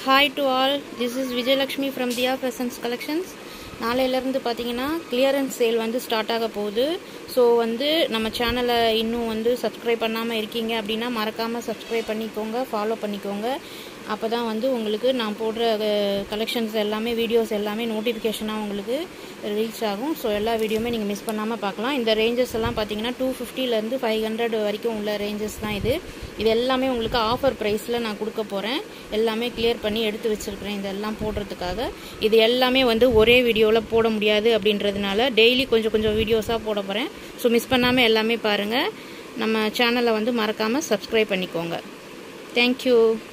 hi to all this is Vijayalakshmi from Diya fashions collections நாளையிலேருந்து பார்த்தீங்கன்னா clearance sale வந்து start ஆக போகுது ஸோ வந்து நம்ம சேனலை இன்னும் வந்து சப்ஸ்கிரைப் பண்ணாமல் இருக்கீங்க அப்படின்னா மறக்காமல் சப்ஸ்கிரைப் பண்ணிக்கோங்க ஃபாலோ பண்ணிக்கோங்க அப்போ தான் வந்து உங்களுக்கு நான் போடுற கலெக்ஷன்ஸ் எல்லாமே வீடியோஸ் எல்லாமே நோட்டிஃபிகேஷனாக உங்களுக்கு ரீச் ஆகும் ஸோ எல்லா வீடியோமே நீங்கள் மிஸ் பண்ணாமல் பார்க்கலாம் இந்த ரேஞ்சஸ் எல்லாம் பார்த்தீங்கன்னா டூ ஃபிஃப்டிலேருந்து ஃபைவ் ஹண்ட்ரட் வரைக்கும் உள்ள ரேஞ்சஸ் தான் இது இது எல்லாமே உங்களுக்கு ஆஃபர் ப்ரைஸில் நான் கொடுக்க போகிறேன் எல்லாமே கிளியர் பண்ணி எடுத்து வச்சுருக்கிறேன் இதெல்லாம் போடுறதுக்காக இது எல்லாமே வந்து ஒரே வீடியோவில் போட முடியாது அப்படின்றதுனால டெய்லி கொஞ்சம் கொஞ்சம் வீடியோஸாக போட போகிறேன் ஸோ மிஸ் பண்ணாமல் எல்லாமே பாருங்கள் நம்ம சேனலை வந்து மறக்காமல் சப்ஸ்கிரைப் பண்ணிக்கோங்க தேங்க்யூ